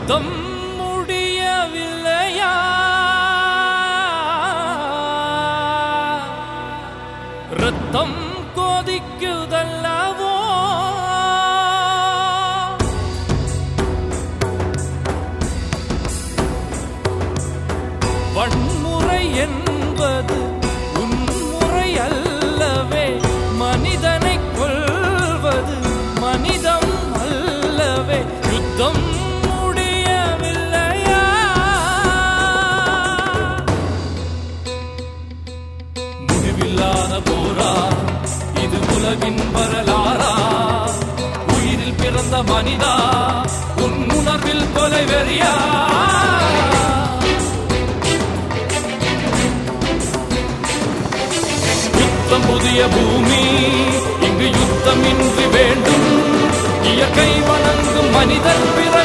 யுத்தம் முடியவில்லையா ரத்தம் கொதிக்குதல்லவோ வன்முறை என்பது உன்முறை அல்லவே மனிதனை கொல்வது மனிதம் அல்லவே யுத்தம் முடியவில்லையா முடிவில்லாத போரா இது உலகின் வரலாறா உயிரில் பிறந்த மனிதா உன் உணர்வில் கொலை வெறியா யுத்தம் புதிய பூமி இங்கு யுத்தமின்றி வேண்டும் இயற்கை வணங்கும் மனிதன் பிற